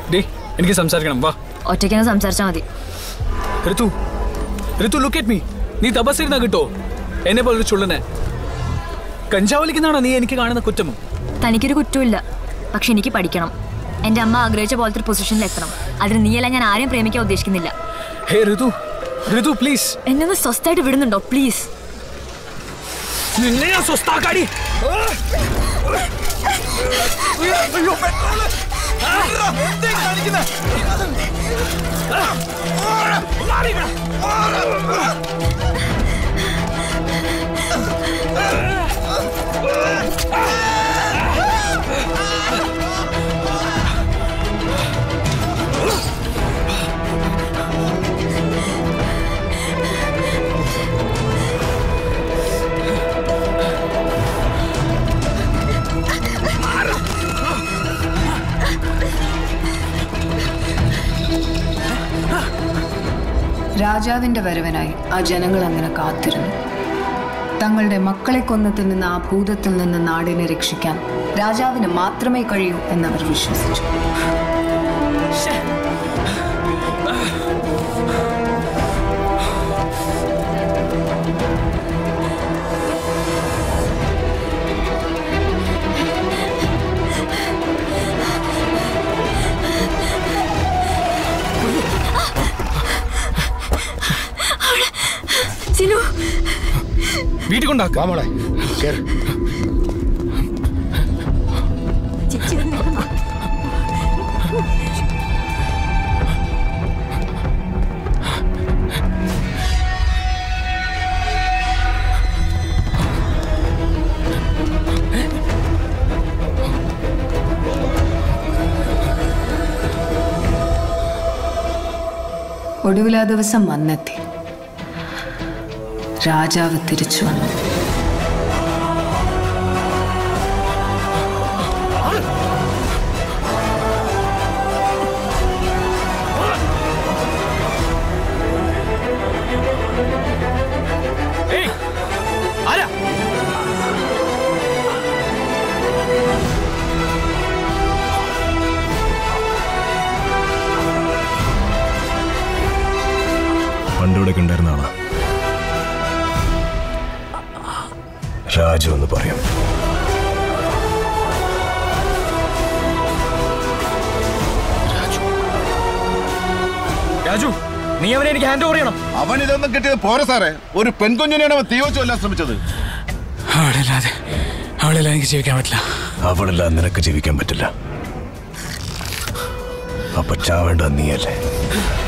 day എനിക്ക് സംസാരിക്കണം വാ ഒറ്റയ്ക്കങ്ങ് സംസാരിച്ചാൽ മതി Ritu Ritu look at me നീ തപസ്സിരുന്നാ കിട്ടോ എന്നെ പോലൊരു ചുള്ളനെ കഞ്ചാവലിക്കുന്നാണോ നീ എനിക്ക് കാണുന്ന കുറ്റം തനിക്കൊരു കുറ്റമില്ല പക്ഷെ എനിക്ക് പഠിക്കണം എൻ്റെ അമ്മ ആഗ്രഹിച്ച പോലത്തെ ഒരു പൊസിഷനിൽ എത്തണം അതിന് നീയല്ല ഞാൻ ആരെയും പ്രേമിക്കാൻ ഉദ്ദേശിക്കുന്നില്ല ഹേ ഋതു ഋതു പ്ലീസ് എന്നെ ഒന്ന് സ്വസ്ഥമായിട്ട് വിടുന്നുണ്ടോ പ്ലീസ് നിന്നെ ഞാൻ സ്വസ്ഥാക്കാടി രാജാവിന്റെ വരവനായി ആ ജനങ്ങൾ അങ്ങനെ കാത്തിരുന്നു തങ്ങളുടെ മക്കളെ കൊന്നു തിന്നുന്ന ആ ഭൂതത്തിൽ നിന്ന് നാടിനെ രക്ഷിക്കാൻ രാജാവിന് മാത്രമേ കഴിയൂ എന്നവർ വിശ്വസിച്ചു സിനു വീട്ടിൽ കൊണ്ടാക്കാം മോളെ കേറ് ഒടുവിൽ ആ ദിവസം വന്നെത്തി രാജാവ് തിരിച്ചു വന്നു ഏയ് ആരാ പണ്ടിവിടെ ഉണ്ടായിരുന്ന ആളാ രാജു എന്ന് പറയും രാജു നീ അവനെ എനിക്ക് ഹാൻഡ് ഓവർ ചെയ്യണം അവൻ ഇതൊന്നും കിട്ടിയത് പോരെ സാറേ ഒരു പെൺകുഞ്ഞിനെയാണ് അവൻ തീ വെച്ച് കൊല്ലാൻ ശ്രമിച്ചത് അവളില്ലാതെ അവളില്ലാതെ എനിക്ക് ജീവിക്കാൻ പറ്റില്ല അവളില്ലാതെ നിനക്ക് ജീവിക്കാൻ പറ്റില്ല അപ്പൊ ചാവേണ്ട നീയല്ലേ